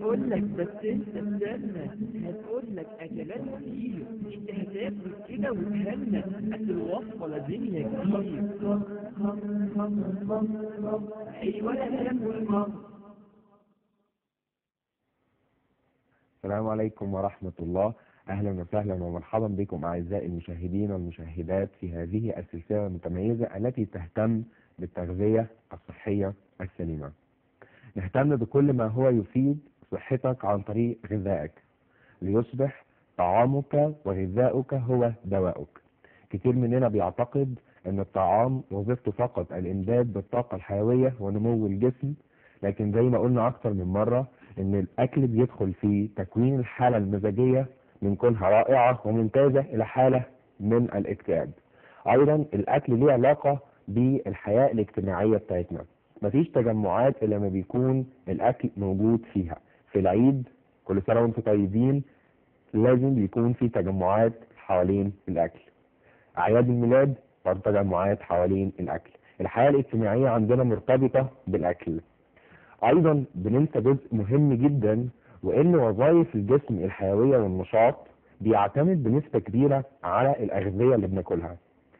هقول لك بس انت استنى هتقول لك اكلات كتير انت هتاكل كده وتهنى اكل الوصفه لازمها كتير ايوه انا هاكل مصر السلام عليكم ورحمة الله أهلا وسهلا ومرحبا بكم أعزائي المشاهدين والمشاهدات في هذه السلسلة المتميزة التي تهتم بالتغذية الصحية السليمة نهتم بكل ما هو يفيد صحتك عن طريق غذائك ليصبح طعامك وغذاؤك هو دواؤك كتير مننا بيعتقد أن الطعام وظيفته فقط الإمداد بالطاقة الحيوية ونمو الجسم لكن زي ما قلنا أكتر من مرة ان الاكل بيدخل في تكوين الحالة المزاجية من كونها رائعة وممتازة الى حالة من الاكتئاب ايضا الاكل ليه علاقة بالحياة الاجتماعية بتاعتنا مفيش تجمعات الا ما بيكون الاكل موجود فيها في العيد كل سنة وانتم طيبين لازم بيكون في تجمعات حوالين الاكل اعياد الميلاد برضه تجمعات حوالين الاكل الحياة الاجتماعية عندنا مرتبطة بالاكل ايضا بننسى جزء مهم جدا وان وظائف الجسم الحيويه والنشاط بيعتمد بنسبه كبيره على الاغذيه اللي بناكلها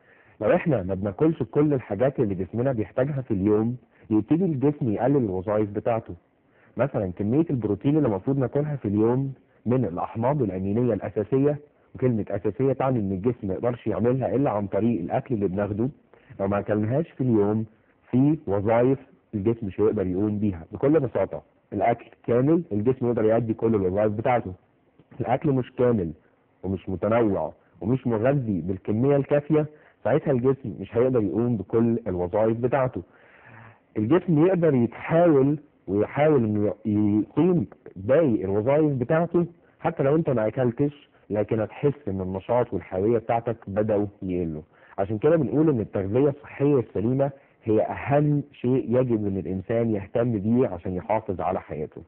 لو احنا ما بناكلش كل الحاجات اللي جسمنا بيحتاجها في اليوم يبتدي الجسم يقلل الوظائف بتاعته مثلا كميه البروتين اللي المفروض ناكلها في اليوم من الاحماض الامينيه الاساسيه وكلمه اساسيه تعني ان الجسم ما يقدرش يعملها الا عن طريق الاكل اللي بناخده لو ما اكلناهاش في اليوم في وظائف الجسم مش هيقدر يقوم بيها بكل بساطة الأكل كامل الجسم يقدر يؤدي كل الوظائف بتاعته الأكل مش كامل ومش متنوع ومش مغذي بالكمية الكافية ساعتها الجسم مش هيقدر يقوم بكل الوظائف بتاعته الجسم يقدر يتحاول ويحاول انه يقيم باقي الوظائف بتاعته حتى لو انت ما اكلتش لكن هتحس ان النشاط والحيويه بتاعتك بداوا يقلوا عشان كده بنقول ان التغذيه الصحيه السليمه هي أهم شيء يجب أن الإنسان يهتم بيه عشان يحافظ على حياته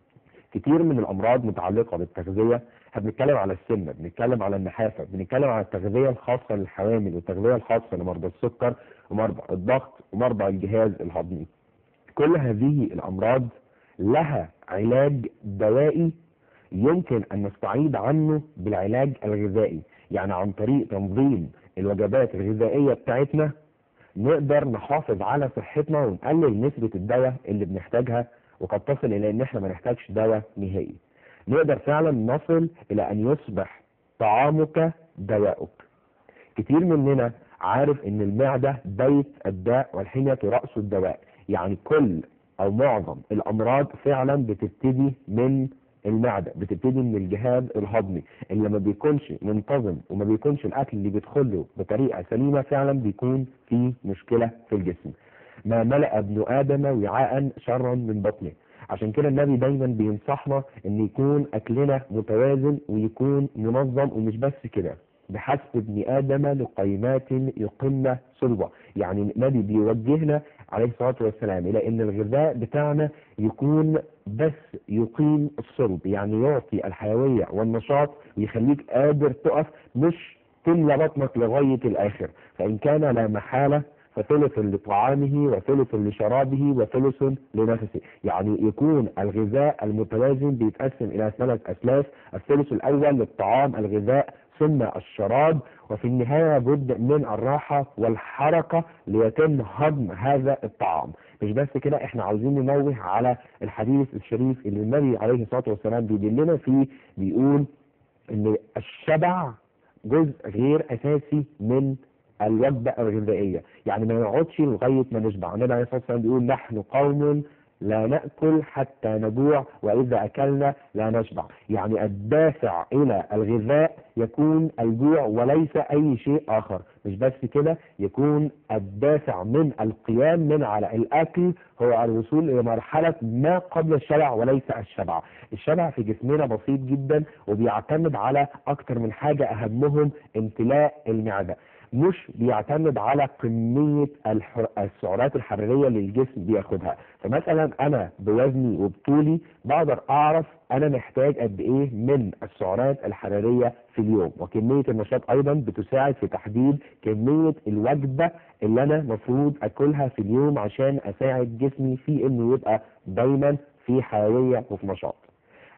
كتير من الأمراض متعلقة بالتغذية احنا بنتكلم على السمنة بنتكلم على النحافة بنتكلم على التغذية الخاصة للحوامل والتغذية الخاصة لمرضى السكر ومرضى الضغط ومرضى الجهاز الهضمي كل هذه الأمراض لها علاج دوائي يمكن أن نستعيد عنه بالعلاج الغذائي يعني عن طريق تنظيم الوجبات الغذائية بتاعتنا نقدر نحافظ على صحتنا ونقلل نسبة الدواء اللي بنحتاجها وقد تصل الى ان احنا ما نحتاجش دواء نهائي نقدر فعلا نصل الى ان يصبح طعامك دواؤك كتير مننا عارف ان المعدة بيت الداء والحمية رأس الدواء يعني كل او معظم الامراض فعلا بتبتدي من المعدة بتبتدي من الجهاز الهضمي اللي ما بيكونش منتظم وما بيكونش الاكل اللي بيدخله بطريقة سليمة فعلا بيكون في مشكلة في الجسم ما ملأ ابن ادم وعاء شرا من بطنه عشان كده النبي دايما بينصحنا ان يكون اكلنا متوازن ويكون منظم ومش بس كده بحسب ابن ادم لقيمات يقمن صلبه يعني النبي بيوجهنا عليه الصلاه والسلام الى ان الغذاء بتاعنا يكون بس يقيم الصلب يعني يعطي الحيويه والنشاط ويخليك قادر تقف مش تملى بطنك لغايه الاخر فان كان لا محاله فثلث لطعامه وثلث لشرابه وثلث لنفسه يعني يكون الغذاء المتوازن بيتقسم الى ثلاث اسلاف الثلث الاول للطعام الغذاء ثم الشراب وفي النهاية بد من الراحة والحركة ليتم هضم هذا الطعام مش بس كده احنا عاوزين ننوه على الحديث الشريف اللي النبي عليه الصلاة والسلام بيدلنا فيه بيقول ان الشبع جزء غير اساسي من الوجبة الغذائية يعني ما نقعدش لغاية ما نشبع النبي عليه الصلاة والسلام بيقول نحن قوم لا نأكل حتى نجوع وإذا أكلنا لا نشبع يعني الدافع إلى الغذاء يكون الجوع وليس أي شيء آخر مش بس كده يكون الدافع من القيام من على الأكل هو الوصول إلى مرحلة ما قبل الشبع وليس الشبع الشبع في جسمنا بسيط جدا وبيعتمد على أكتر من حاجة أهمهم امتلاء المعدة مش بيعتمد على كمية الحر... السعرات الحرارية اللي الجسم بياخدها فمثلا انا بوزني وبطولي بقدر اعرف انا محتاج قد ايه من السعرات الحرارية في اليوم وكمية النشاط ايضا بتساعد في تحديد كمية الوجبة اللي انا مفروض اكلها في اليوم عشان اساعد جسمي في انه يبقى دايما في حيوية وفي نشاط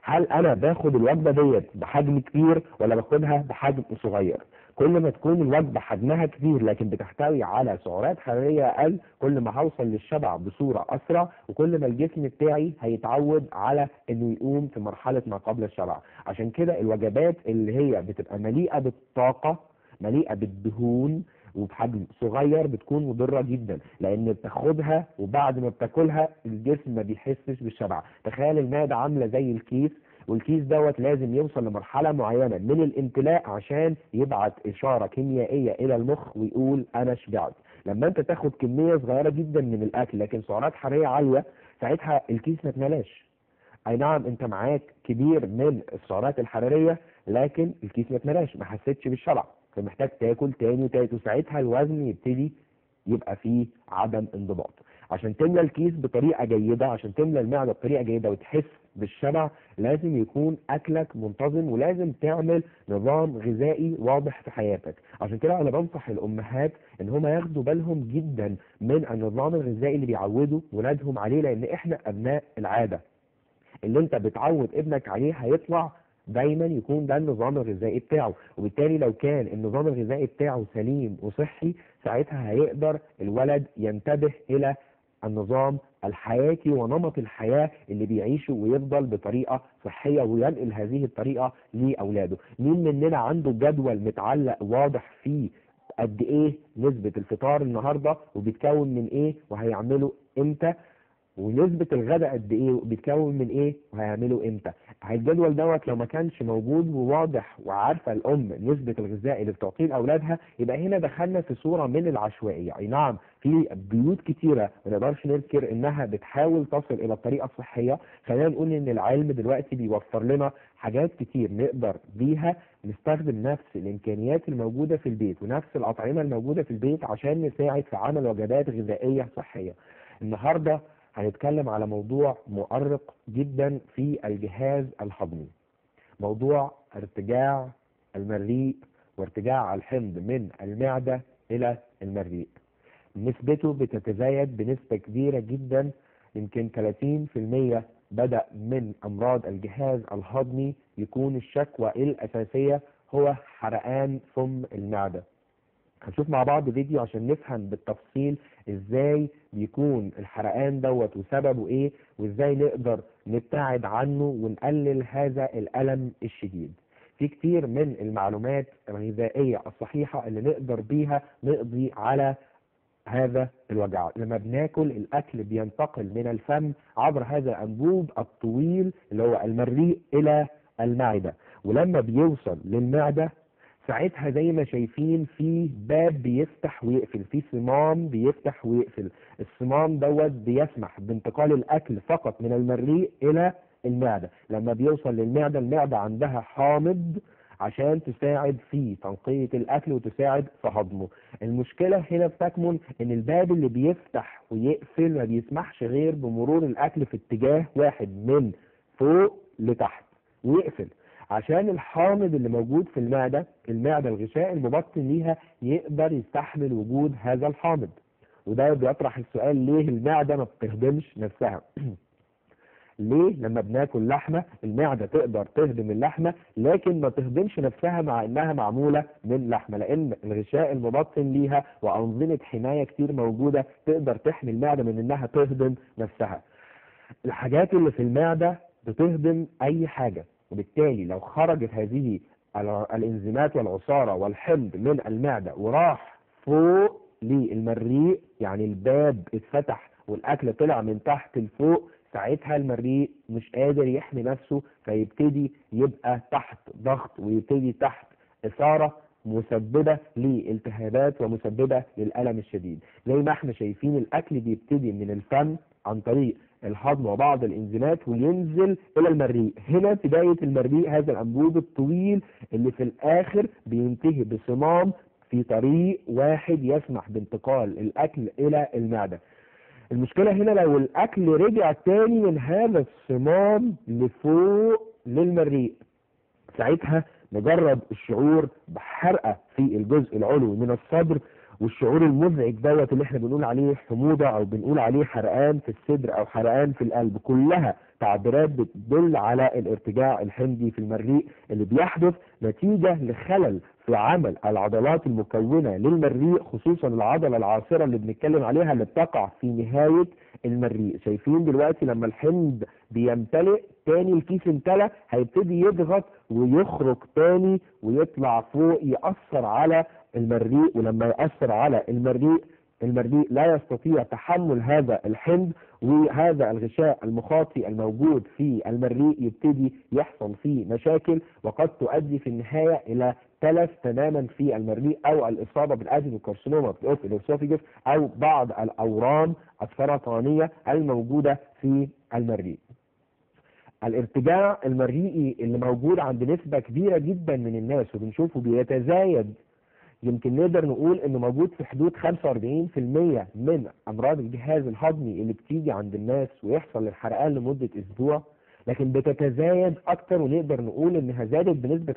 هل انا باخد الوجبه ديت بحجم كبير ولا باخدها بحجم صغير كل ما تكون الوجبه حجمها كبير لكن بتحتوي على سعرات حراريه اقل كل ما هوصل للشبع بصوره اسرع وكل ما الجسم بتاعي هيتعود على انه يقوم في مرحله ما قبل الشبع عشان كده الوجبات اللي هي بتبقى مليئه بالطاقه مليئه بالدهون وبحجم صغير بتكون مضره جدا لان بتاخدها وبعد ما بتاكلها الجسم ما بيحسش بالشبع تخيل المعده عامله زي الكيس والكيس دوت لازم يوصل لمرحله معينه من الامتلاء عشان يبعت اشاره كيميائيه الى المخ ويقول انا شبعت لما انت تاخد كميه صغيره جدا من الاكل لكن سعرات حراريه عاليه ساعتها الكيس ما اتملاش اي نعم انت معاك كبير من السعرات الحراريه لكن الكيس ما اتملاش ما حسيتش بالشبع فمحتاج تاكل تاني وتالت وساعتها الوزن يبتدي يبقى فيه عدم انضباط عشان تملى الكيس بطريقه جيده عشان تملى المعده بطريقه جيده وتحس بالشبع لازم يكون اكلك منتظم ولازم تعمل نظام غذائي واضح في حياتك عشان كده انا بنصح الامهات ان هم ياخدوا بالهم جدا من النظام الغذائي اللي بيعودوا ولادهم عليه لان احنا ابناء العاده اللي انت بتعود ابنك عليه هيطلع دايما يكون ده النظام الغذائي بتاعه وبالتالي لو كان النظام الغذائي بتاعه سليم وصحي ساعتها هيقدر الولد ينتبه الى النظام الحياتي ونمط الحياة اللي بيعيشه ويفضل بطريقة صحية وينقل هذه الطريقة لأولاده مين مننا عنده جدول متعلق واضح فيه قد ايه نسبة الفطار النهاردة وبيتكون من ايه وهيعمله امتى ونسبة الغداء قد ايه بيتكون من ايه وهيعمله امتى الجدول دوت لو ما كانش موجود وواضح وعارفة الام نسبة الغذاء اللي بتعطيه لاولادها يبقى هنا دخلنا في صورة من العشوائية اي نعم في بيوت كتيرة ما نقدرش ننكر انها بتحاول تصل الى الطريقة الصحية خلينا نقول ان العلم دلوقتي بيوفر لنا حاجات كتير نقدر بيها نستخدم نفس الامكانيات الموجودة في البيت ونفس الاطعمة الموجودة في البيت عشان نساعد في عمل وجبات غذائية صحية النهاردة هنتكلم على موضوع مؤرق جدا في الجهاز الهضمي موضوع ارتجاع المريء وارتجاع الحمض من المعدة إلى المريء نسبته بتتزايد بنسبة كبيرة جدا يمكن 30% بدأ من أمراض الجهاز الهضمي يكون الشكوى الأساسية هو حرقان فم المعدة هنشوف مع بعض فيديو عشان نفهم بالتفصيل ازاي بيكون الحرقان دوت وسببه ايه وازاي نقدر نبتعد عنه ونقلل هذا الالم الشديد في كتير من المعلومات الغذائية الصحيحة اللي نقدر بيها نقضي على هذا الوجع لما بناكل الاكل بينتقل من الفم عبر هذا الانبوب الطويل اللي هو المريء الى المعدة ولما بيوصل للمعدة ساعتها زي ما شايفين في باب بيفتح ويقفل في صمام بيفتح ويقفل الصمام دوت بيسمح بانتقال الاكل فقط من المريء الى المعده لما بيوصل للمعده المعده عندها حامض عشان تساعد في تنقية الأكل وتساعد في هضمه المشكلة هنا بتكمن إن الباب اللي بيفتح ويقفل ما بيسمحش غير بمرور الأكل في اتجاه واحد من فوق لتحت ويقفل عشان الحامض اللي موجود في المعدة المعدة الغشاء المبطن ليها يقدر يستحمل وجود هذا الحامض وده بيطرح السؤال ليه المعدة ما بتهضمش نفسها ليه لما بناكل لحمة المعدة تقدر تهضم اللحمة لكن ما تهضمش نفسها مع انها معمولة من لحمة لان الغشاء المبطن ليها وانظمة حماية كتير موجودة تقدر تحمي المعدة من انها تهضم نفسها الحاجات اللي في المعدة بتهضم اي حاجة وبالتالي لو خرجت هذه الانزيمات والعصارة والحمض من المعدة وراح فوق للمريء يعني الباب اتفتح والاكل طلع من تحت لفوق ساعتها المريء مش قادر يحمي نفسه فيبتدي يبقى تحت ضغط ويبتدي تحت اثارة مسببة لالتهابات ومسببة للألم الشديد زي ما احنا شايفين الأكل بيبتدي من الفم عن طريق الهضم وبعض الانزيمات وينزل الى المريء هنا بداية المريء هذا الانبوب الطويل اللي في الاخر بينتهي بصمام في طريق واحد يسمح بانتقال الاكل الى المعدة المشكلة هنا لو الاكل رجع تاني من هذا الصمام لفوق للمريء ساعتها مجرد الشعور بحرقة في الجزء العلوي من الصدر والشعور المزعج دوت اللي احنا بنقول عليه حموضة او بنقول عليه حرقان في الصدر او حرقان في القلب كلها تعبيرات بتدل على الارتجاع الحمضي في المريء اللي بيحدث نتيجة لخلل في عمل العضلات المكونة للمريء خصوصا العضلة العاصرة اللي بنتكلم عليها اللي بتقع في نهاية المريء شايفين دلوقتي لما الحمض بيمتلئ تاني الكيس امتلى هيبتدي يضغط ويخرج تاني ويطلع فوق يأثر على المريء ولما يأثر على المريء المريء لا يستطيع تحمل هذا الحمض وهذا الغشاء المخاطي الموجود في المريء يبتدي يحصل فيه مشاكل وقد تؤدي في النهاية إلى تلف تماما في المريء أو الإصابة بالأدينوكارسينوما في الأسوفيجس أو بعض الأورام السرطانية الموجودة في المريء الارتجاع المريئي اللي موجود عند نسبة كبيرة جدا من الناس وبنشوفه بيتزايد يمكن نقدر نقول انه موجود في حدود 45% من امراض الجهاز الهضمي اللي بتيجي عند الناس ويحصل الحرقان لمدة اسبوع لكن بتتزايد اكتر ونقدر نقول انها زادت بنسبة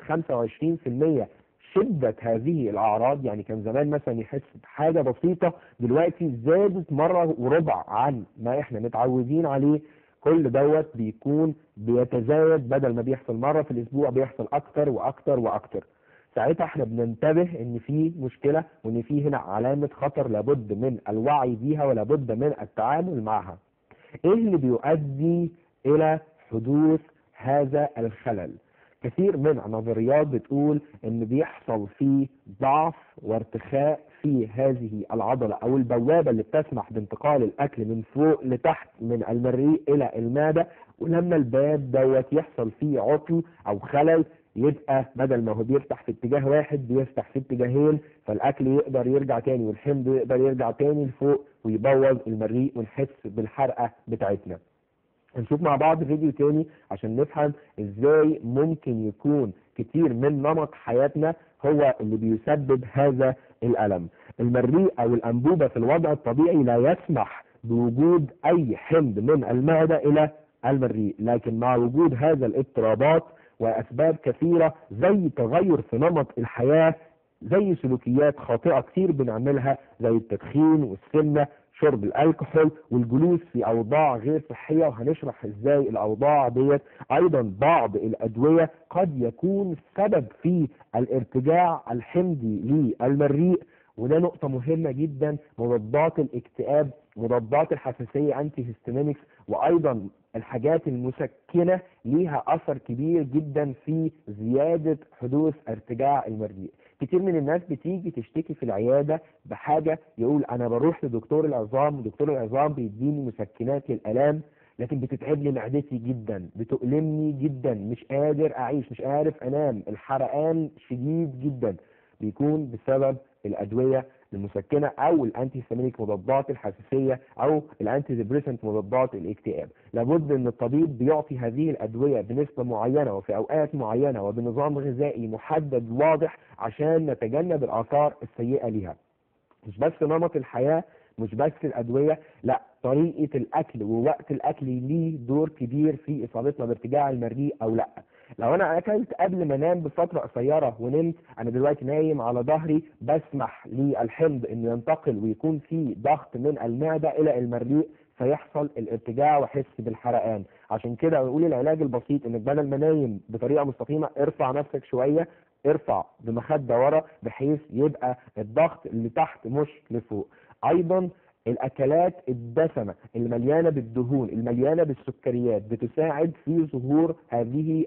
25% شدة هذه الاعراض يعني كان زمان مثلا يحس بحاجة بسيطة دلوقتي زادت مرة وربع عن ما احنا متعودين عليه كل دوت بيكون بيتزايد بدل ما بيحصل مرة في الاسبوع بيحصل اكتر واكتر واكتر ساعتها احنا بننتبه ان في مشكلة وان في هنا علامة خطر لابد من الوعي بيها ولابد من التعامل معها ايه اللي بيؤدي الى حدوث هذا الخلل كثير من النظريات بتقول ان بيحصل في ضعف وارتخاء في هذه العضلة او البوابة اللي بتسمح بانتقال الاكل من فوق لتحت من المريء الى المعدة ولما الباب دوت يحصل فيه عطل او خلل يبقى بدل ما هو بيفتح في اتجاه واحد بيفتح في اتجاهين فالاكل يقدر يرجع تاني والحمض يقدر يرجع تاني لفوق ويبوظ المريء ونحس بالحرقة بتاعتنا هنشوف مع بعض فيديو تاني عشان نفهم ازاي ممكن يكون كتير من نمط حياتنا هو اللي بيسبب هذا الألم المريء أو الأنبوبة في الوضع الطبيعي لا يسمح بوجود أي حمض من المعدة إلى المريء لكن مع وجود هذا الاضطرابات وأسباب كثيرة زي تغير في نمط الحياة زي سلوكيات خاطئة كتير بنعملها زي التدخين والسمنة شرب الكحول والجلوس في اوضاع غير صحيه وهنشرح ازاي الاوضاع ديت ايضا بعض الادويه قد يكون سبب في الارتجاع الحمضي للمريء وده نقطة مهمة جدا مضادات الاكتئاب مضادات الحساسية انتي هيستامينكس وايضا الحاجات المسكنة ليها اثر كبير جدا في زيادة حدوث ارتجاع المريء كتير من الناس بتيجي تشتكي في العيادة بحاجة يقول انا بروح لدكتور العظام ودكتور العظام بيديني مسكنات للالام لكن بتتعب لي معدتي جدا بتؤلمني جدا مش قادر اعيش مش عارف انام الحرقان شديد جدا بيكون بسبب الادويه المسكنه او الانتي هيستامينيك مضادات الحساسيه او الانتي ديبريسنت مضادات الاكتئاب لابد ان الطبيب بيعطي هذه الادويه بنسبه معينه وفي اوقات معينه وبنظام غذائي محدد واضح عشان نتجنب الاثار السيئه ليها مش بس نمط الحياه مش بس الادويه لا طريقه الاكل ووقت الاكل ليه دور كبير في اصابتنا بارتجاع المريء او لا لو انا اكلت قبل ما انام بفتره قصيره ونمت انا دلوقتي نايم على ظهري بسمح للحمض انه ينتقل ويكون في ضغط من المعده الى المريء فيحصل الارتجاع واحس بالحرقان عشان كده بنقول العلاج البسيط انك بدل ما نايم بطريقه مستقيمه ارفع نفسك شويه ارفع بمخده ورا بحيث يبقى الضغط اللي تحت مش لفوق ايضا الاكلات الدسمه اللي مليانه بالدهون المليانه بالسكريات بتساعد في ظهور هذه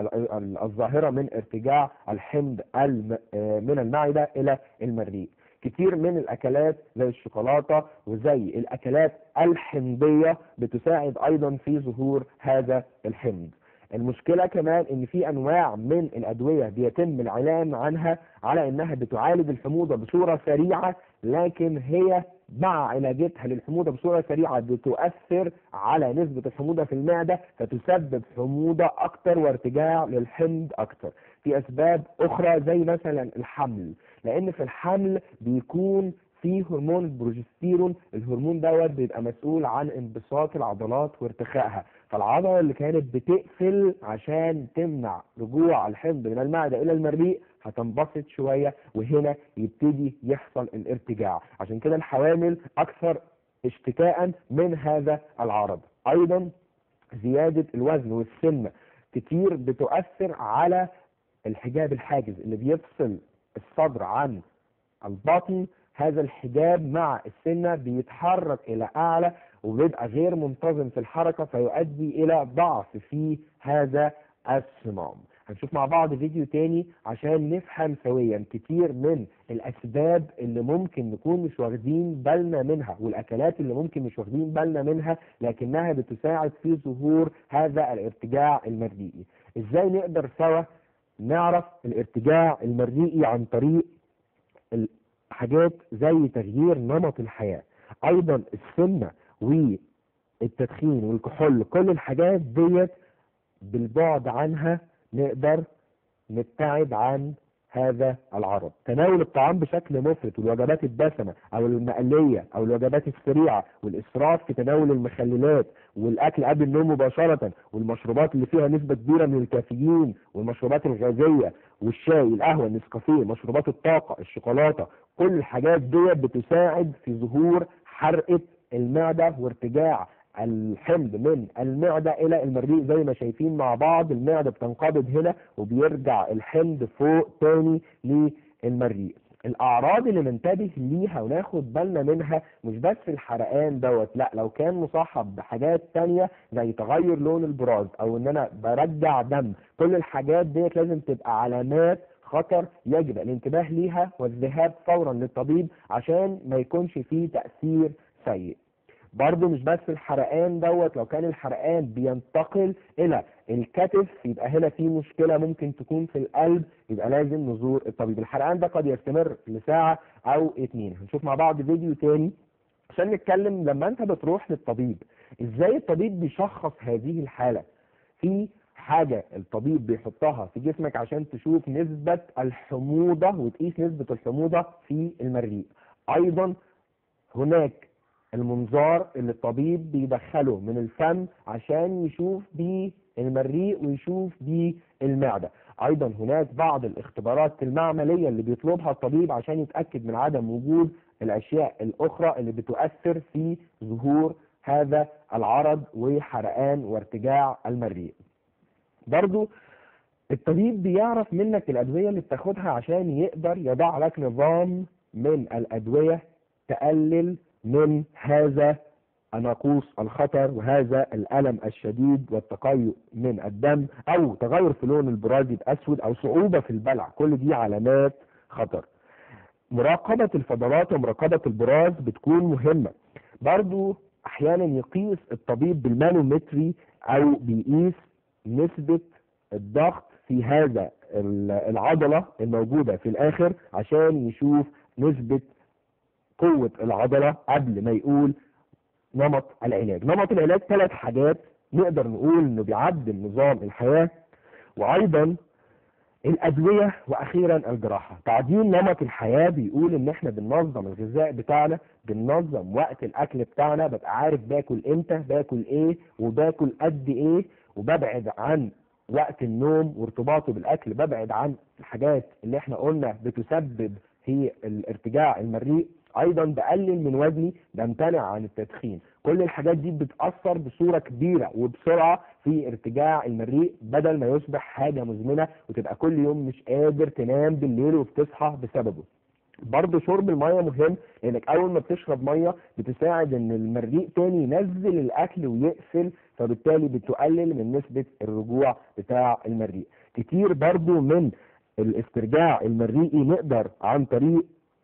الظاهره من ارتجاع الحمض من المعده الى المريء كتير من الاكلات زي الشوكولاته وزي الاكلات الحمضيه بتساعد ايضا في ظهور هذا الحمض المشكله كمان ان في انواع من الادويه بيتم الاعلان عنها على انها بتعالج الحموضه بصوره سريعه لكن هي مع علاجتها للحموضة بصورة سريعة بتؤثر على نسبة الحموضة في المعدة فتسبب حموضة أكتر وارتجاع للحمض أكتر في أسباب أخرى زي مثلا الحمل لأن في الحمل بيكون في هرمون البروجستيرون الهرمون دوت بيبقى مسؤول عن انبساط العضلات وارتخائها فالعضلة اللي كانت بتقفل عشان تمنع رجوع الحمض من المعدة إلى المريء هتنبسط شوية وهنا يبتدي يحصل الارتجاع عشان كده الحوامل أكثر اشتكاء من هذا العرض أيضا زيادة الوزن والسمنة كتير بتؤثر على الحجاب الحاجز اللي بيفصل الصدر عن البطن هذا الحجاب مع السنة بيتحرك إلى أعلى وبيبقى غير منتظم في الحركة فيؤدي إلى ضعف في هذا الصمام هنشوف مع بعض فيديو تاني عشان نفهم سويا كتير من الأسباب اللي ممكن نكون مش واخدين بالنا منها والأكلات اللي ممكن مش واخدين بالنا منها لكنها بتساعد في ظهور هذا الارتجاع المريئي ازاي نقدر سوا نعرف الارتجاع المريئي عن طريق حاجات زي تغيير نمط الحياة ايضا السمنة والتدخين والكحول كل الحاجات ديت بالبعد عنها نقدر نبتعد عن هذا العرض تناول الطعام بشكل مفرط والوجبات الدسمة او المقلية او الوجبات السريعة والاسراف في تناول المخللات والاكل قبل النوم مباشرة والمشروبات اللي فيها نسبة كبيرة من الكافيين والمشروبات الغازية والشاي القهوة النسكافيه مشروبات الطاقة الشوكولاتة كل الحاجات دي بتساعد في ظهور حرقة المعدة وارتجاع الحمض من المعدة إلى المريء زي ما شايفين مع بعض المعدة بتنقبض هنا وبيرجع الحمض فوق تاني للمريء الأعراض اللي ننتبه ليها وناخد بالنا منها مش بس الحرقان دوت لا لو كان مصاحب بحاجات تانية زي تغير لون البراز أو إن أنا برجع دم كل الحاجات ديت لازم تبقى علامات خطر يجب الانتباه ليها والذهاب فورا للطبيب عشان ما يكونش فيه تأثير سيء برضه مش بس الحرقان دوت لو كان الحرقان بينتقل الى الكتف يبقى هنا في مشكله ممكن تكون في القلب يبقى لازم نزور الطبيب الحرقان ده قد يستمر لساعه او اتنين هنشوف مع بعض فيديو تاني عشان نتكلم لما انت بتروح للطبيب ازاي الطبيب بيشخص هذه الحاله في حاجه الطبيب بيحطها في جسمك عشان تشوف نسبه الحموضه وتقيس نسبه الحموضه في المريء ايضا هناك المنظار اللي الطبيب بيدخله من الفم عشان يشوف بيه المريء ويشوف بيه المعدة ايضا هناك بعض الاختبارات المعملية اللي بيطلبها الطبيب عشان يتأكد من عدم وجود الاشياء الاخرى اللي بتؤثر في ظهور هذا العرض وحرقان وارتجاع المريء برضو الطبيب بيعرف منك الادوية اللي بتاخدها عشان يقدر يضع لك نظام من الادوية تقلل من هذا ناقوس الخطر وهذا الألم الشديد والتقيؤ من الدم أو تغير في لون البراز يبقى أسود أو صعوبة في البلع كل دي علامات خطر مراقبة الفضلات ومراقبة البراز بتكون مهمة برضو أحيانا يقيس الطبيب بالمانومتري أو بيقيس نسبة الضغط في هذا العضلة الموجودة في الآخر عشان يشوف نسبة قوة العضلة قبل ما يقول نمط العلاج نمط العلاج ثلاث حاجات نقدر نقول انه بيعدل نظام الحياة وايضا الادوية واخيرا الجراحة تعديل نمط الحياة بيقول ان احنا بننظم الغذاء بتاعنا بننظم وقت الاكل بتاعنا ببقى عارف باكل امتى باكل ايه وباكل قد ايه وببعد عن وقت النوم وارتباطه بالاكل ببعد عن الحاجات اللي احنا قلنا بتسبب هي الارتجاع المريء ايضا بقلل من وزني بمتنع عن التدخين كل الحاجات دي بتأثر بصورة كبيرة وبسرعة في ارتجاع المريء بدل ما يصبح حاجة مزمنة وتبقى كل يوم مش قادر تنام بالليل وبتصحى بسببه برضه شرب المية مهم لانك اول ما بتشرب مية بتساعد ان المريء تاني ينزل الاكل ويقفل فبالتالي بتقلل من نسبة الرجوع بتاع المريء كتير برضه من الاسترجاع المريئي نقدر عن طريق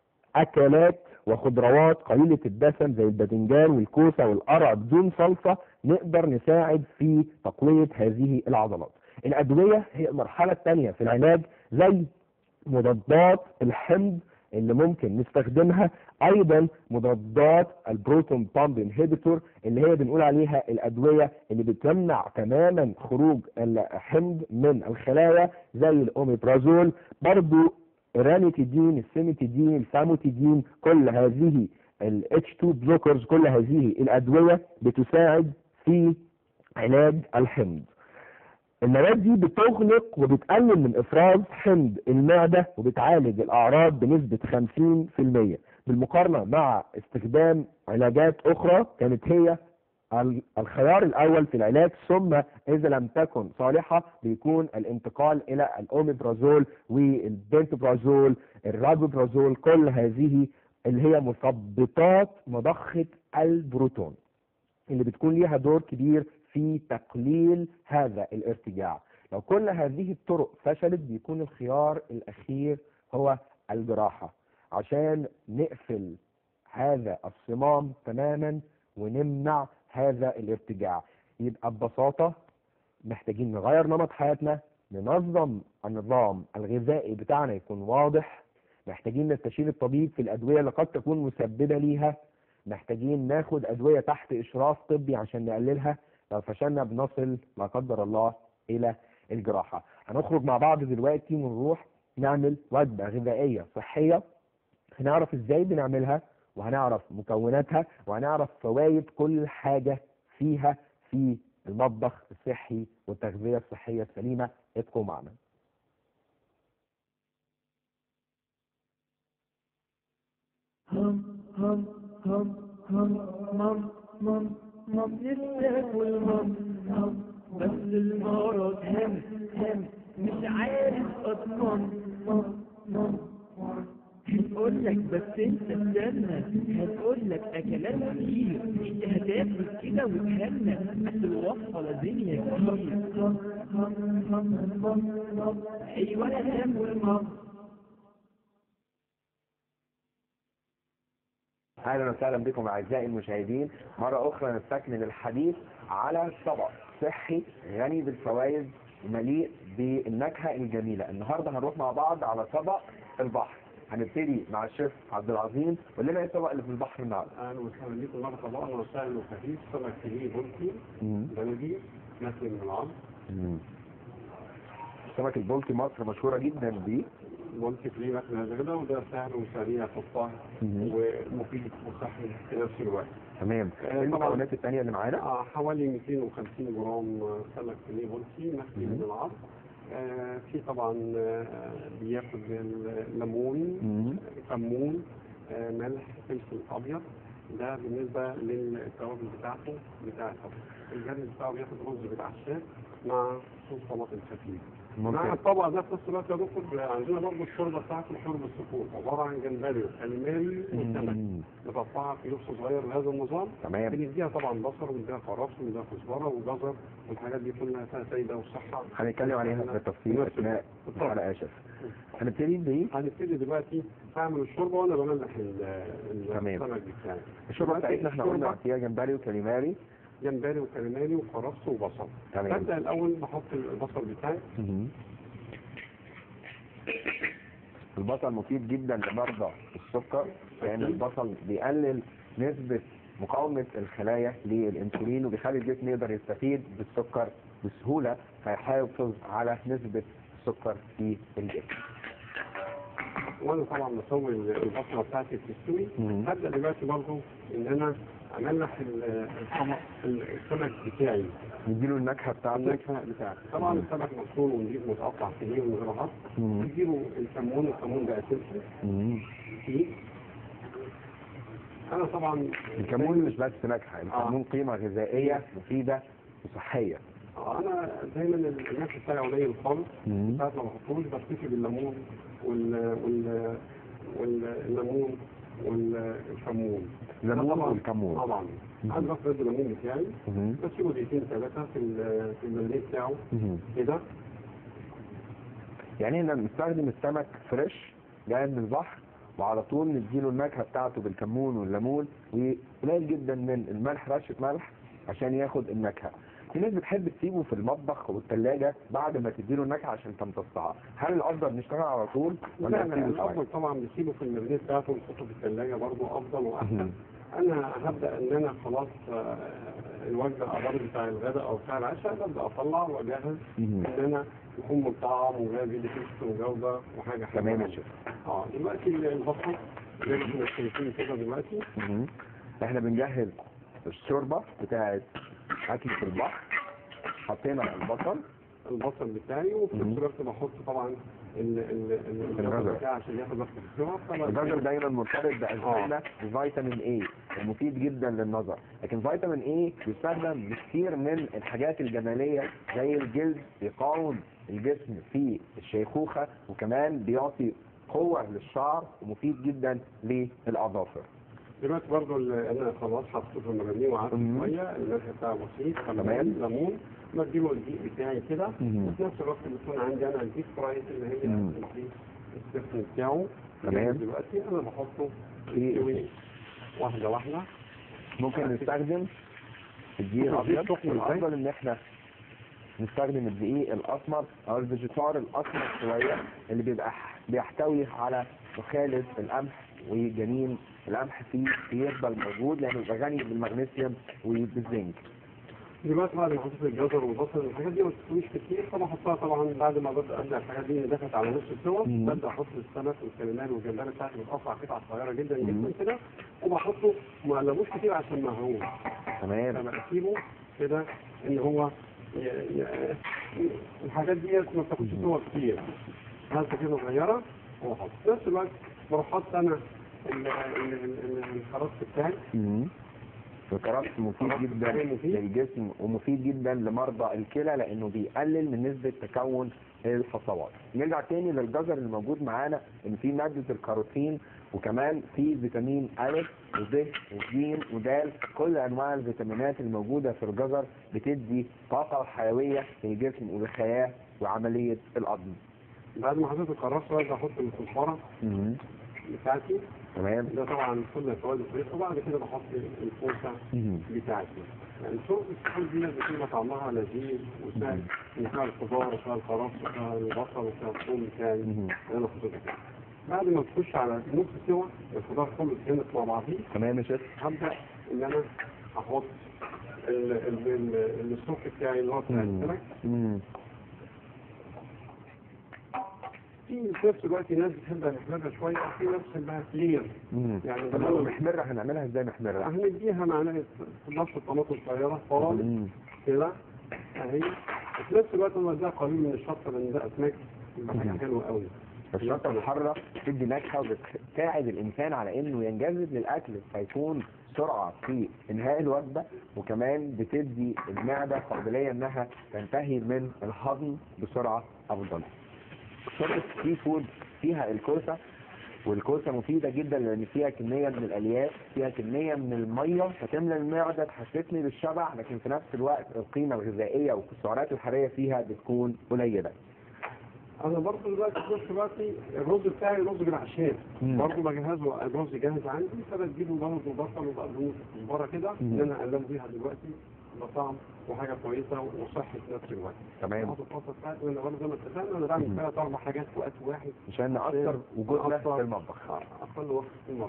اكلات وخضروات قليلة الدسم زي الباذنجان والكوسة والقرع بدون صلصة نقدر نساعد في تقوية هذه العضلات الأدوية هي المرحلة الثانية في العلاج زي مضادات الحمض اللي ممكن نستخدمها ايضا مضادات البروتون بامب انهبيتور اللي هي بنقول عليها الادويه اللي بتمنع تماما خروج الحمض من الخلايا زي الاوميبرازول برضو الرانيتيدين السيميتيدين الفاموتيدين كل هذه ال H2 بلوكرز كل هذه الأدوية بتساعد في علاج الحمض المواد دي بتغلق وبتقلل من افراز حمض المعدة وبتعالج الاعراض بنسبة 50% بالمقارنة مع استخدام علاجات اخرى كانت هي ال- الخيار الأول في العلاج ثم إذا لم تكن صالحة بيكون الانتقال إلى الأوميبرازول والبنتبرازول الرابوبرازول كل هذه اللي هي مثبطات مضخة البروتون اللي بتكون ليها دور كبير في تقليل هذا الارتجاع لو كل هذه الطرق فشلت بيكون الخيار الأخير هو الجراحة عشان نقفل هذا الصمام تماما ونمنع هذا الارتجاع يبقى ببساطة محتاجين نغير نمط حياتنا ننظم النظام الغذائي بتاعنا يكون واضح محتاجين نستشير الطبيب في الأدوية اللي قد تكون مسببة ليها محتاجين ناخد أدوية تحت إشراف طبي عشان نقللها لو فشلنا بنصل لا قدر الله إلى الجراحة هنخرج مع بعض دلوقتي ونروح نعمل وجبة غذائية صحية هنعرف ازاي بنعملها وهنعرف مكوناتها وهنعرف فوائد كل حاجة فيها في المطبخ الصحي والتغذية الصحية السليمة ابقوا معنا هم هم هم هم مم مم مم نستاكل هم هم بس المرض هم هم مش عارف اضمن مم مم هتقول لك بس انت استنى هتقول لك اكلات كتير انت هتاكل كده وتهنى بس الوصفه لازم يا كتير هم هم هم هم هم ايوه انا هاكل مم اهلا وسهلا بكم اعزائي المشاهدين مره اخرى نستكمل الحديث على طبق صحي غني بالفوائد مليء بالنكهه الجميله النهارده هنروح مع بعض على طبق البحر هنبتدي مع الشيف عبد العظيم قول لنا ايه الطبق اللي في البحر النهارده اهلا وسهلا بكم مرحبا اهلا وسهلا وخفيف سمك فيليه بلطي بلدي مشوي من العظم مم. السمك البلطي مصر مشهوره جدا بيه بلطي فيليه مشوي هذا كده وده سهل وسريع في الطهي مم. ومفيد وصحي في نفس الوقت تمام آه، ايه طبعاً. المكونات الثانيه اللي معانا آه، حوالي 250 جرام سمك فيليه بلطي مشوي مم. من العظم آه، في طبعا آه، بياخد الليمون مم. كمون آه، ملح فلفل ابيض ده بالنسبه للتوابل بتاعته بتاع الطبخ الجانب بتاعه بياخد رز بالعشاء مع صوص طماطم خفيف مع ممتاز الطبق ده في نفس الوقت يا دكتور عندنا برضه الشوربه بتاعته شوربه السفود عباره عن جمبري وكاليماري وسمك مم. نقطعها في لبس صغير بهذا النظام تمام بنديها طبعا بصل ونديها خرافه ونديها كزبره وجزر والحاجات دي كلها فيها فايده وصحه هنتكلم عليها بالتفصيل نفس اثناء بالطبع. الحلقه يا شيف هنبتدي بايه هنبتدي دلوقتي هعمل الشوربه وانا بملح ال- ال- تمام. السمك بتاعي الشوربه بتاعتنا احنا قلنا الشوربة فيها جمبري وكاليماري جمبري وكاليماري وخرفس وبصل تمام ببدا الاول بحط البصل بتاعي مهم. البصل مفيد جدا لمرضى السكر لان البصل بيقلل نسبة مقاومة الخلايا للانسولين وبيخلي الجسم يقدر يستفيد بالسكر بسهولة فيحافظ على نسبة السكر في الجسم. وانا طبعا بسوي البصله بتاعتي بتستوي مم. هبدا دلوقتي برضه ان انا املح ال- الطبق السمك بتاعي نديله النكهة بتاعته النكهه بتاعتي طبعا مم. السمك مغسول ونجيب متقطع كبير من غير عصر مم. نديله الكمون الكمون ده اساسي مم. فيه انا طبعا الكمون مش بس نكهة الكمون قيمة غذائية مفيدة وصحية. آه، انا دايما النكهه بتاعي قليل خالص مم. ساعة ما بحطوش بكتفي بالليمون وال وال والليمون والكمون الليمون طبعاً- والكمون. طبعا مم. انا بفرد الليمون بتاعي مهم. بسيبه دقيقتين ثلاثة في ال- في المليه بتاعه مهم. كده يعني احنا بنستخدم السمك فريش جاي من البحر وعلى طول نديله النكهه بتاعته بالكمون والليمون وقليل جدا من الملح رشه ملح عشان ياخد النكهه في ناس بتحب تسيبه في المطبخ والثلاجه بعد ما تديله النكهه عشان تمتصها هل الافضل نشتغل على طول لا ولا لا نسيبه الافضل شويه طبعا بسيبه في المرينيه بتاعته ونحطه في الثلاجه برضه افضل واحسن مهم. انا هبدا ان انا خلاص آه، الوجبه الابار بتاع الغداء او بتاع العشاء ببدا اطلع واجهز مهم. ان انا يكون مطعم وغالي لتست وجوده وحاجه حلوه تمام يا شيخ اه دلوقتي البصل زي ما احنا شايفين كده دلوقتي مهم. احنا بنجهز الشوربه بتاعه اكل في البحر حطينا البصل البصل بتاعي وفي مم. نفس الوقت بحط طبعا ال- ال- ال- الجزر. الجزر بتاعي عشان ياخد وقت في السوا فبقى- الجزر دايما مرتبط بأجزاء بفيتامين اي ومفيد جدا للنظر لكن فيتامين اي بيستخدم كتير من الحاجات الجمالية زي الجلد بيقاوم الجسم في الشيخوخة وكمان بيعطي قوة للشعر ومفيد جدا للأظافر دلوقتي برضو ال- انا خلاص حطيته في المرميه وقعدت مم. شويه الملح بتاعه بسيط تمام. خليل ليمون بديله الدقيق بتاعي كده مم. وفي نفس الوقت بيكون عندي انا الديب فرايز اللي هي مم. الديب السخن بتاعه تمام. جاهز دلوقتي انا بحطه في- يستوي واحده واحده ممكن نستخدم الدقيق الدقيق الابيض سخن إزاي؟ الافضل ان احنا نستخدم الدقيق الاسمر او الفيجيتار الاسمر شويه اللي بيبقى ح- بيحتوي على مخالف القمح وجنين القمح فيه بيفضل موجود لانه بيبقى غني بالمغنيسيوم وبالزنك دلوقتي بعد ما حطيت الجزر والبصل والحاجات دي ما تستويش كتير فبحطها طبعا بعد ما ببدا ابدا الحاجات دي اللي دخلت على نص السوا مم. ببدا احط السمك والكلمات والجمبري بتاعتي بتقطع قطع صغيره جدا مم. جدا كده وبحطه ما قلبوش كتير عشان مهروس تمام انا اسيبه كده ان هو ي... ي... الحاجات دي ما بتاخدش سوا كتير هلسه كده صغيره واحط في نفس الوقت بروح حاطط انا ال- ال- ال- ال- الخلاط بتاعي مم. الكرفس مفيد جدا مفيد. للجسم ومفيد جدا لمرضى الكلى لانه بيقلل من نسبة تكون الحصوات نرجع تاني للجزر اللي موجود معانا ان في مادة الكاروتين وكمان في فيتامين أ وب وج ودال كل انواع الفيتامينات الموجودة في الجزر بتدي طاقة وحيوية للجسم وللحياة وعملية الهضم بعد ما حطيت الكراسه بقى احط الكزبره مم. بتاعتي تمام ده طبعا كل فوائد الطريق وبعد كده بحط الكوسه مم. بتاعتي يعني شرب السحور دي بتبقى طعمها لذيذ وسهل من فيها الخضار وفيها الخرف وفيها البصل وفيها الثوم بتاعي مم. اللي انا حطيته كده بعد ما تخش على نص سوا الخضار كله اتهنت مع بعضيه تمام يا شيخ هبدا ان انا احط ال- ال- ال- الصوص بتاعي اللي هو بتاع مم. السمك مم. في في نفس الوقت ناس بتحبها محمرة شويه وفي ناس بتحبها كلير مم. يعني طب لو محمرة هنعملها ازاي محمرة؟ هنديها معلقه نص طماطم صغيره فرامل مم. كده اهي وفي نفس الوقت انا بديها قليل من الشطه لان ده اسماك بتبقى حاجه حلوه قوي الشطة الحارة بتدي نكهة وبتساعد الإنسان على إنه ينجذب للأكل فيكون سرعة في إنهاء الوجبة وكمان بتدي المعدة قابلية إنها تنتهي من الهضم بسرعة أفضل. شوربة السي فود فيها الكوسة والكوسة مفيدة جدا لأن فيها كمية من الألياف فيها كمية من المية فتملى المعدة تحسسني بالشبع لكن في نفس الوقت القيمة الغذائية والسعرات الحرارية فيها بتكون قليلة. انا برضه دلوقتي في نفس الوقت الرز بتاعي رز بالعشاب مم. برضه بجهزه الرز جاهز عندي فبديله برضه بصل وبقدونس كزبره كده مم. اللي انا اقلبه بيها دلوقتي بطعم وحاجه كويسه وصحي في نفس الوقت تمام احط الطاسه بتاعتي وانا برضه زي ما اتفقنا انا بعمل مم. ثلاث اربع حاجات في وقت واحد عشان نأثر وجودنا أكتر- في المطبخ اقل وقت في المطبخ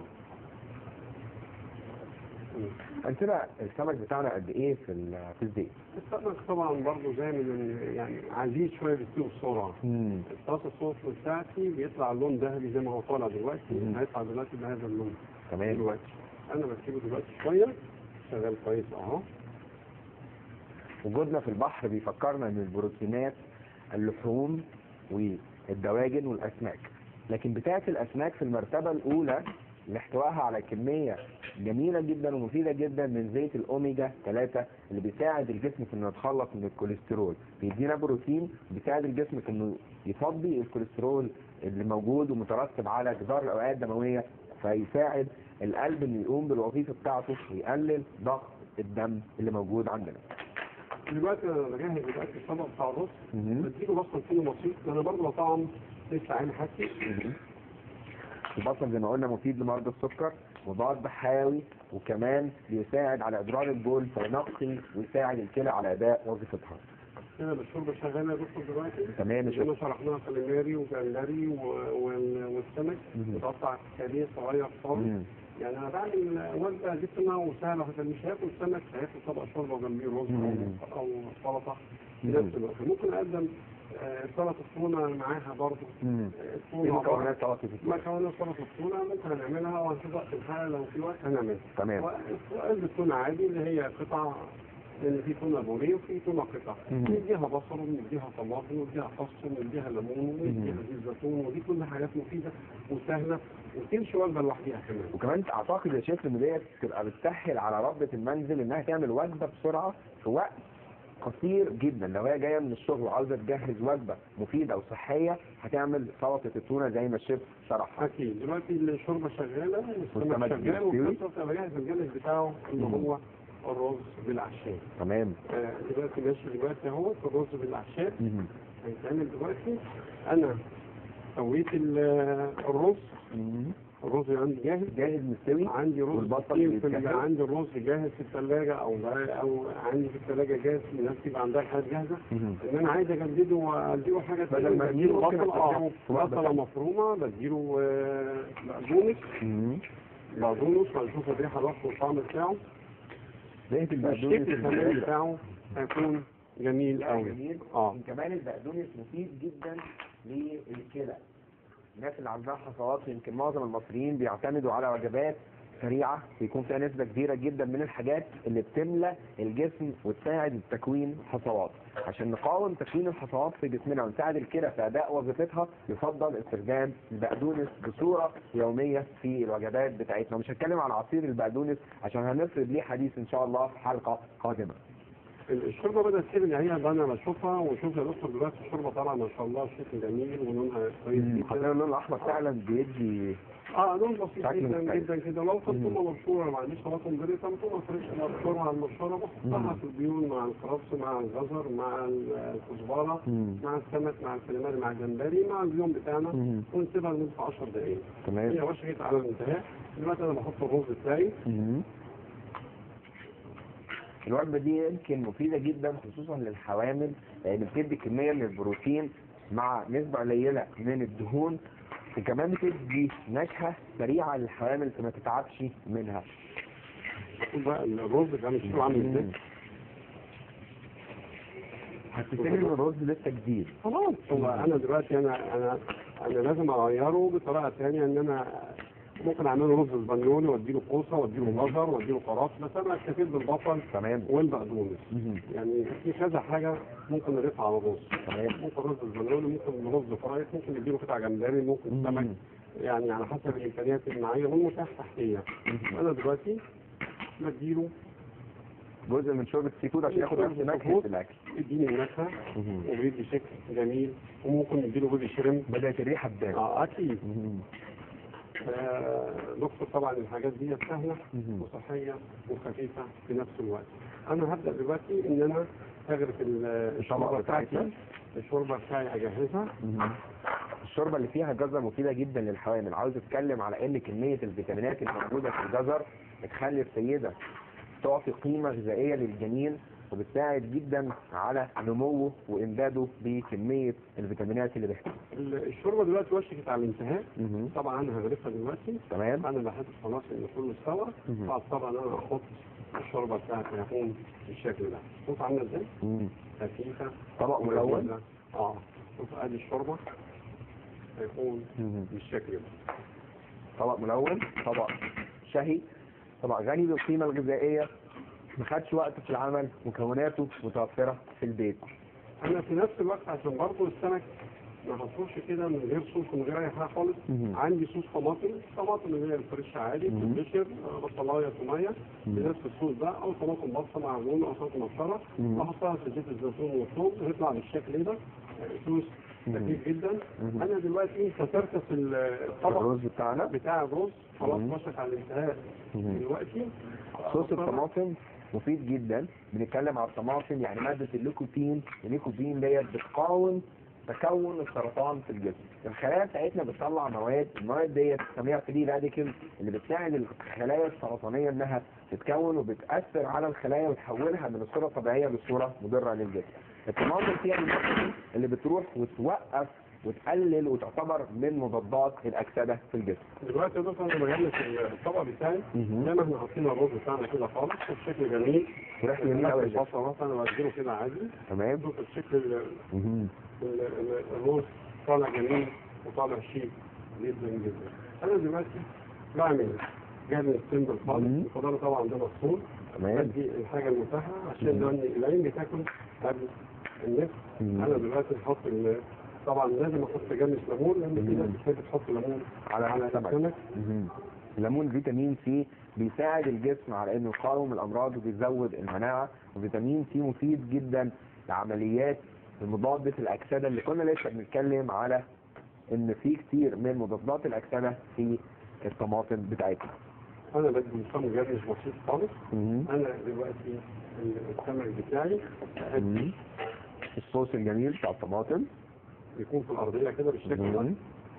مم. عندنا السمك بتاعنا قد ايه في ال- في الزيت السمك طبعا برضه زي من يعني عزيز شويه بيستوي بسرعه امم الطاسه الصوص بتاعتي بيطلع لون ذهبي زي ما هو طالع دلوقتي مم. هيطلع دلوقتي بهذا اللون تمام دلوقتي انا بسيبه دلوقتي شويه شغال كويس اهو وجودنا في البحر بيفكرنا ان البروتينات اللحوم والدواجن والاسماك لكن بتاعه الاسماك في المرتبه الاولى لاحتوائها على كميه جميله جدا ومفيده جدا من زيت الاوميجا 3 اللي بيساعد الجسم في انه يتخلص من الكوليسترول بيدينا بروتين بيساعد الجسم في انه يفضي الكوليسترول اللي موجود ومترتب على جدار الاوعيه الدمويه فيساعد القلب انه يقوم بالوظيفه بتاعته ويقلل ضغط الدم اللي موجود عندنا دلوقتي انا بجهز دلوقتي الطبق بتاع الرز مهم. بديله بصل فيه بسيط انا برضه بطعم لسه عين حكي مهم. البصل زي ما قلنا مفيد لمرضى السكر مضاد حيوي وكمان بيساعد على ادرار البول فينقي ويساعد الكلى على اداء وظيفتها كده بالشوربه شغاله يا دكتور دلوقتي تمام يا زي ما شيخ شرحناها كاليماري وجمبري و- وال- والسمك مهم. بتقطع كاريه صغير خالص مم. يعني انا بعمل وجبه دسمه وسهله عشان مش هياكل سمك هياكل طبق شوربه وجنبيه رز مم. او او سلطه في مم. نفس الوقت ممكن اقدم آه، سلطه التونه معاها برضه مم. آه، ايه التونه عبارة- مكونات سلطه الفول مكونات سلطه التونه ممكن هنعملها وهنشوف وقت الحلقه لو في وقت هنعملها تمام وقلب التونه عادي اللي هي قطع لان في تونه بوريه وفي تونه قطع مم. نديها بصل ونديها طماطم ونديها خس ونديها ليمون ونديها زيت زيتون ودي كل حاجات مفيده وسهله وتمشي وجبه لوحدها كمان وكمان اعتقد يا شيخ ان ديت تبقى بتسهل على ربة المنزل انها تعمل وجبة بسرعة في وقت قصير جدا لو هي جايه من الشغل وعاوزه تجهز وجبه مفيده وصحيه هتعمل سلطه التونه زي ما الشيف شرح اكيد دلوقتي الشوربه شغاله السمك والسمك شغال بيستوي. وفي نفس الوقت أنا بجهز الجلد بتاعه اللي مم. هو الرز بالاعشاب تمام آه، دلوقتي ماشي دلوقتي اهو الرز بالاعشاب مهم. هيتعمل دلوقتي انا سويت ال- الرز مهم. الرز عندي جاهز جاهز مستوي عندي رز والبصل كتير في ال- بيتجهز. عندي الرز جاهز في الثلاجه او او عندي في الثلاجه جاهز الناس يبقى عندها حاجات جاهزه مهم. ان انا عايز اجدده واديله حاجه بدل تانية، ما بديله أجيبه ممكن بصل اه أستخدمه في وجبة بصله تانية. مفرومه بديله آه، بقدونس مهم. بقدونس وهنشوف الريحه بس والطعم بتاعه ريحه البقدونس والشكل كمان الجميلة. بتاعه هيكون جميل قوي جميل اه كمان البقدونس مفيد جدا للكلى الناس اللي عندها حصوات يمكن معظم المصريين بيعتمدوا على وجبات سريعة بيكون فيها نسبة كبيرة جدا من الحاجات اللي بتملى الجسم وتساعد تكوين حصوات عشان نقاوم تكوين الحصوات في جسمنا ونساعد الكلى في أداء وظيفتها يفضل استخدام البقدونس بصورة يومية في الوجبات بتاعتنا مش هتكلم عن عصير البقدونس عشان هنفرد ليه حديث إن شاء الله في حلقة قادمة الشوربه بدات تسيب هي بقى انا بشوفها وشوف يا دكتور دلوقتي الشوربه طالعه ما شاء الله شكل جميل ولونها كويس خاطر جدا اللون الأحمر فعلا بيدي اه لون بسيط شكل جدا مختلف. جدا كده لو كانت مم. تومه مبشوره ما عنديش طماطم بريطه تومه فريش انا بشورها على المبشوره بحطها مم. في البيون مع الكرفس مع الجزر مع الكزبره مم. مع السمك مع الكاليماري مع الجمبري مع البيون بتاعنا مم. ونسيبها لمده 10 دقائق تمام هي وشكت على الانتهاء دلوقتي انا بحط الرز بتاعي مم. الوجبة دي يمكن مفيدة جدا خصوصا للحوامل لأن بتدي كمية من البروتين مع نسبة قليلة من الدهون وكمان بتدي نكهة سريعة للحوامل فما تتعبش منها شوف بقى الرز كان الشيء عامل ازاي هتستلم الرز لسه جديد خلاص هو انا دلوقتي انا انا انا لازم اغيره بطريقه ثانيه ان انا ممكن اعمله رز اسبانيولي واديله كوسه واديله جزر واديله كرات بس انا اكتفيت بالبصل تمام والبقدونس مهم. يعني في كذا حاجه ممكن نضيفها على الرز تمام ممكن رز اسبانيولي ممكن رز فرايد ممكن نديله قطع جمبري ممكن مم. سمك يعني على حسب الامكانيات المعيه والمتاح تحتيه انا دلوقتي بديله جزء من شوربة السي فود عشان ياخد نفس نكهة الأكل يديني نكهه مهم. وبيدي شكل جميل وممكن نديله بيبي شريمب بدأت الريحة تبان اه اكيد مهم. آه، دكتور طبعا الحاجات دي سهله مهم. وصحيه وخفيفه في نفس الوقت انا هبدا دلوقتي ان انا اغرف ال- الشوربه بتاعتي الشوربه بتاعي اجهزها مهم. الشوربه اللي فيها جزر مفيده جدا للحوامل عاوز اتكلم على ان كميه الفيتامينات الموجوده في الجزر بتخلي السيده تعطي قيمه غذائيه للجنين وبتساعد جدا على نموه وامداده بكميه الفيتامينات اللي بيحتاجها ال- الشوربه دلوقتي وشكت على الانتهاء مهم. طبعا انا هغرفها دلوقتي تمام انا بحط خلاص ان كله استوى مهم. بعد طبعا انا احط الشوربه بتاعتي هيكون بالشكل ده شوف عامله ازاي مم. خفيفه طبق ملون ولذيذة. اه شوف ادي الشوربه هيكون مهم. بالشكل ده طبق ملون طبق شهي طبق غني بالقيمه الغذائيه ما خدش وقت في العمل مكوناته متوفره في البيت انا في نفس الوقت عشان برضه السمك ما حطوش كده من غير صوص ومن غير اي حاجه خالص مهم. عندي صوص طماطم طماطم اللي هي الفريش عادي مهم. بتتبشر آه، بصلايه توميه مهم. بنفس الصوص ده او طماطم بصه معجون او طماطم مبشره مهم. احطها في زيت الزيتون والثوم يطلع بالشكل ده آه، صوص مهم. خفيف جدا مهم. انا دلوقتي كسرت في الطبق الرز بتاعنا بتاع الرز خلاص مهم. وشك على الانتهاء مهم. دلوقتي صوص الطماطم مفيد جدا بنتكلم على الطماطم يعني مادة الليكوبين الليكوبين ديت بتقاوم تكون السرطان في الجسم الخلايا بتاعتنا بتطلع مواد المواد ديت بنسميها فري راديكال اللي بتساعد الخلايا السرطانية انها تتكون وبتأثر على الخلايا وتحولها من الصورة الطبيعية لصورة مضرة للجسم الطماطم فيها المادة دي اللي بتروح وتوقف وتقلل وتعتبر من مضادات الأكسدة في الجسم دلوقتي يا دكتور انا بجهز الطبق بتاعي مهم. زي ما احنا حاطين الرز بتاعنا كده خالص بشكل جميل وريحته جميلة أوي يا شيخ. البصل مثلا بديله كده عادي تمام شوف الشكل ال- مهم. ال- ال- الرز طالع جميل وطالع شيك جدا جدا انا دلوقتي بعمل جبن سيمبل خالص مم. الخضار طبعا ده مفصول تمام بدي الحاجة المتاحة عشان لأن العين بتاكل قبل النفس مم. أنا دلوقتي بحط ال- طبعا لازم أحط جمش ليمون لأن في مم. ناس بتحب تحط ليمون على على السمك السمك مهم. الليمون فيتامين سي بيساعد الجسم على انه يقاوم الامراض وبيزود المناعه وفيتامين سي مفيد جدا لعمليات مضادة الاكسده اللي كنا لسه بنتكلم على ان في كتير من مضادات الاكسده في الطماطم بتاعتنا أنا بدي نظام جمش بسيط خالص مهم. أنا دلوقتي السمك بتاعي أدي مهم. الصوص الجميل بتاع الطماطم يكون في الأرضية كده بالشكل ده مهم.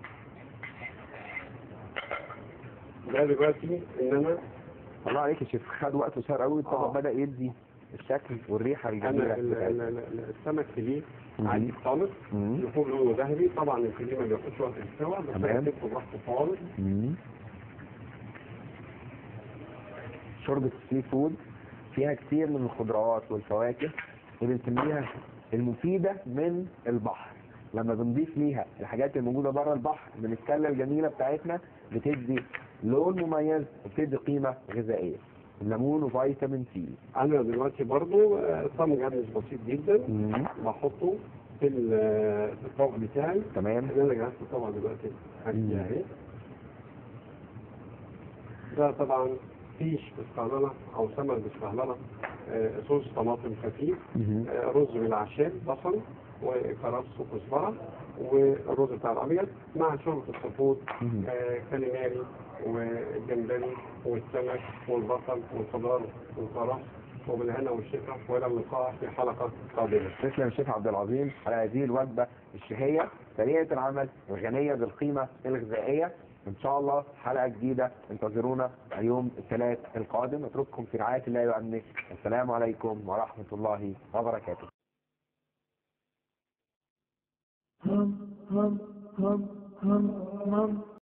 ده دلوقتي إن أنا الله عليك يا شيف خد وقت قصير قوي الطبق آه. بدا يدي الشكل والريحه أنا الجميله ال- بتاعتها. ال- ال- السمك فيليه مم. عادي خالص مم. يكون لونه ذهبي طبعا الفيليه ما بياخدش وقت السوا بس تمام. أنا سيبته براحته خالص مم. شوربة السي فود فيها كتير من الخضروات والفواكه اللي بنسميها المفيدة من البحر لما بنضيف ليها الحاجات الموجودة بره البحر من السلة الجميلة بتاعتنا بتدي لون مميز وبتدي قيمة غذائية الليمون وفيتامين سي انا دلوقتي برضو آه، صم جمش بسيط جدا مم. بحطه في ال- في الطبق بتاعي تمام اللي انا جهزت الطبق دلوقتي مم. حاجتي اهي ده طبعا فيش بالصهلله او سمك بالصهلله آه، صوص طماطم خفيف مم. آه، رز بالاعشاب بصل وكرفس وكزبره والرز بتاع الابيض مع شوربه السفود مم. آه، كاليماري والجمبري والسمك والبصل والخضار والكرفس وبالهنا والشفا والى اللقاء في حلقه قادمه تسلم الشيخ عبد العظيم على هذه الوجبة الشهية سريعة العمل الغنية بالقيمة الغذائية إن شاء الله حلقة جديدة انتظرونا يوم الثلاث القادم أترككم في رعاية الله وأمنه السلام عليكم ورحمة الله وبركاته hum hum hum hum hum